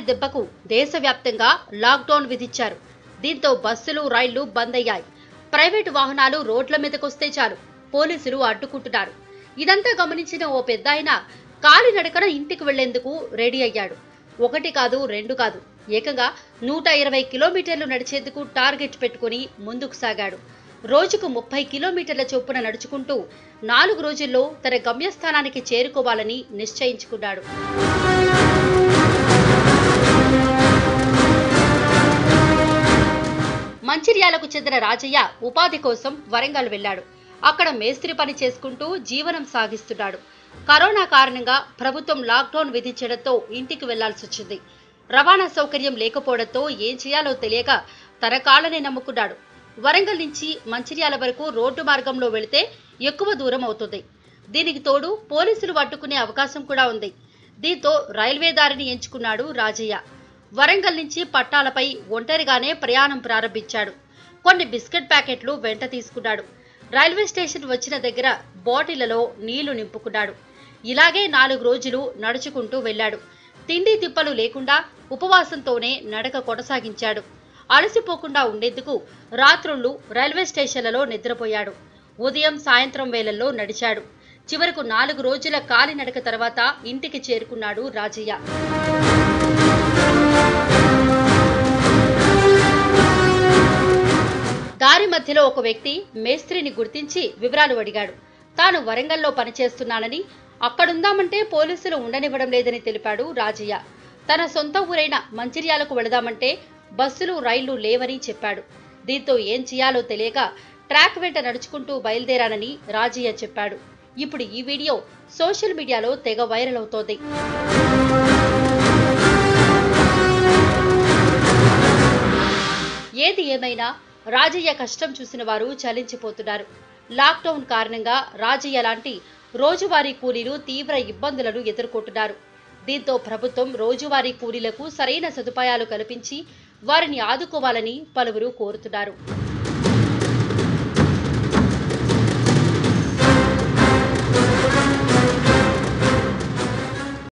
దెబ్బకు దేశవ్యాప్తంగా లాక్డౌన్ విధించారు దీంతో బస్సులు రైళ్లు బంద్ అయ్యాయి ప్రైవేటు వాహనాలు రోడ్ల మీదకొస్తే చాలు పోలీసులు అడ్డుకుంటున్నారు ఇదంతా గమనించిన ఓ పెద్దాయన కాలినడకన ఇంటికి వెళ్లేందుకు రెడీ అయ్యాడు ఒకటి కాదు రెండు కాదు ఏకంగా నూట ఇరవై కిలోమీటర్లు నడిచేందుకు టార్గెట్ పెట్టుకుని ముందుకు సాగాడు రోజుకు ముప్పై కిలోమీటర్ల చొప్పున నడుచుకుంటూ నాలుగు రోజుల్లో తన గమ్యస్థానానికి చేరుకోవాలని నిశ్చయించుకున్నాడు మంచిర్యాలకు చెందిన రాజయ్య ఉపాధి కోసం వరంగల్ వెళ్ళాడు అక్కడ మేస్త్రి పని చేసుకుంటూ జీవనం సాగిస్తున్నాడు కరోనా కారణంగా ప్రభుత్వం లాక్డౌన్ విధించడంతో ఇంటికి వెళ్లాల్సి వచ్చింది రవాణా సౌకర్యం లేకపోవడంతో ఏం చేయాలో తెలియక తన కాళ్ళనే నమ్ముకున్నాడు వరంగల్ నుంచి మంచిర్యాల వరకు రోడ్డు మార్గంలో వెళితే ఎక్కువ దూరం అవుతుంది దీనికి తోడు పోలీసులు పట్టుకునే అవకాశం కూడా ఉంది దీంతో రైల్వే దారిని ఎంచుకున్నాడు రాజయ్య వరంగల్ నుంచి పట్టాలపై ఒంటరిగానే ప్రయాణం ప్రారంభించాడు కొన్ని బిస్కెట్ ప్యాకెట్లు వెంట తీసుకున్నాడు రైల్వే స్టేషన్ వచ్చిన దగ్గర బాటిళ్లలో నీళ్లు నింపుకున్నాడు ఇలాగే నాలుగు రోజులు నడుచుకుంటూ వెళ్ళాడు తిండి తిప్పలు లేకుండా ఉపవాసంతోనే నడక కొనసాగించాడు అలసిపోకుండా ఉండేందుకు రాత్రుళ్ళు రైల్వే స్టేషన్లలో నిద్రపోయాడు ఉదయం సాయంత్రం వేళల్లో నడిచాడు చివరకు నాలుగు రోజుల కాలినడక తర్వాత ఇంటికి చేరుకున్నాడు రాజయ్య దారి మధ్యలో ఒక వ్యక్తి మేస్త్రిని గుర్తించి వివరాలు అడిగాడు తాను వరంగల్లో పనిచేస్తున్నానని అక్కడుందామంటే పోలీసులు ఉండనివ్వడం లేదని తెలిపాడు రాజయ్య తన సొంత ఊరైన మంచిర్యాలకు వెళదామంటే బస్సులు రైళ్లు లేవని చెప్పాడు దీంతో ఏం చేయాలో తెలియక ట్రాక్ వెంట నడుచుకుంటూ బయలుదేరానని రాజయ్య చెప్పాడు ఇప్పుడు ఈ వీడియో సోషల్ మీడియాలో తెగ వైరల్ అవుతోంది ఏది ఏమైనా రాజయ్య కష్టం చూసిన వారు చలించిపోతున్నారు లాక్డౌన్ కారణంగా రాజయ్య లాంటి రోజువారీ కూలీలు తీవ్ర ఇబ్బందులను ఎదుర్కొంటున్నారు దీంతో ప్రభుత్వం రోజువారీ కూలీలకు సరైన సదుపాయాలు కల్పించి వారిని ఆదుకోవాలని పలువురు కోరుతున్నారు